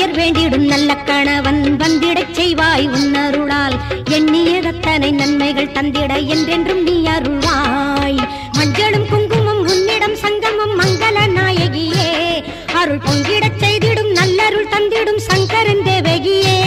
பிறர் வேண்டிடும் நல்ல கணவன் வந்திடச் செய்வாய் உன்னருளால் எண்ணியதத்தனை நன்மைகள் தந்திட என்றென்றும் நீ அருள்வாய் மஞ்சளும் குங்குமம் உன்னிடம் சங்கமம் மங்கள நாயகியே அருள் பொங்கிடச் செய்திடும் நல்லருள் தந்திடும் சங்கரன் தேவகியே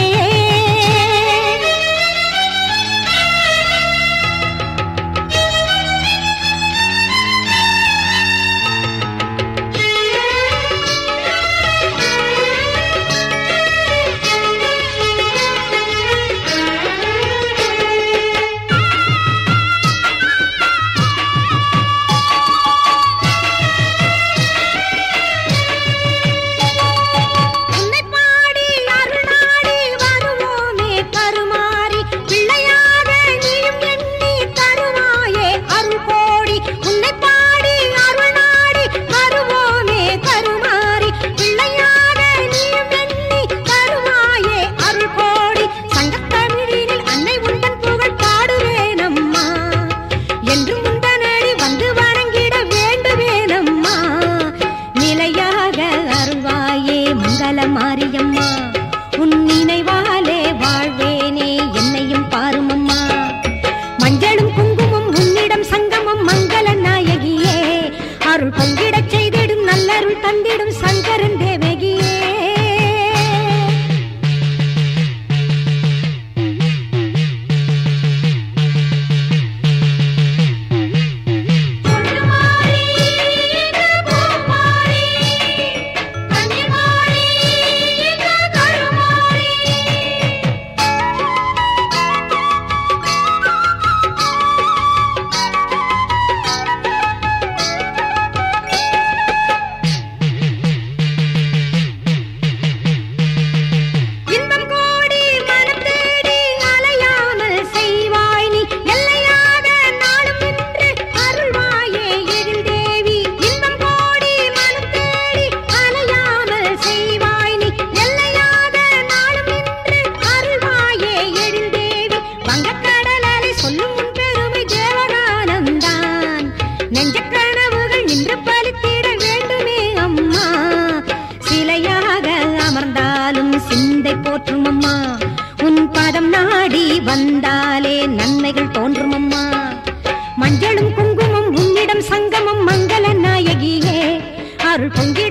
உன்னை பாடி அருளாடி வருவோமே கருமாறி பிள்ளையாக நீயும் எண்ணி தருவாயே அருள் கோடி உன்னை பாடி அருளாடி வருவோமே கருமாறி பிள்ளையாக நீயும் எண்ணி தருவாயே அருள் கோடி சங்கத்தமிழினில் அன்னை உந்தன் புகழ் பாடுவேனம்மா என்று முந்தனடி வந்து வணங்கிட வேண்டுவேனம்மா நிலையாக அருள்வாயே மங்கள மாரியம்மா உன் நினைவாலே வாழ்வேனே என்னையும் பாருமம்மா மஞ்சளும் குங்குமம் உன்னிடம் சங்கமம் மங்கள நாயகியே அருள் பொங்கிடச் செய்திடும் நல்லருள் தந்திடும் சங்கரன் தேவகியே இன்பம் கோடி மனம் தேடி அலையாமல் செய்வாய் நீ எல்லையாக நாளும் நின்று அருள்வாயே எழில் தேவி இன்பம் கோடி மனம் தேடி அலையாமல் செய்வாய் நீ எல்லையாக நாளும் நின்று அருள்வாயே எழில் தேவி வங்கக்கடல் அலை சொல்லும் உன் பெருமை தேவகானந்தான் நெஞ்சக் கனவுகள் நின்று பலித்திட வேண்டுமே அம்மா சிலையாக அமர்ந்தாலும் சிந்தை போற்றும் அம்மா உன் பதம் நாடி வந்தாலே நன்மைகள் தோன்றும் அம்மா மஞ்சளும் குங்குமம் உன்னிடம் சங்கமம் மங்கள நாயகியே அருள் பொங்கி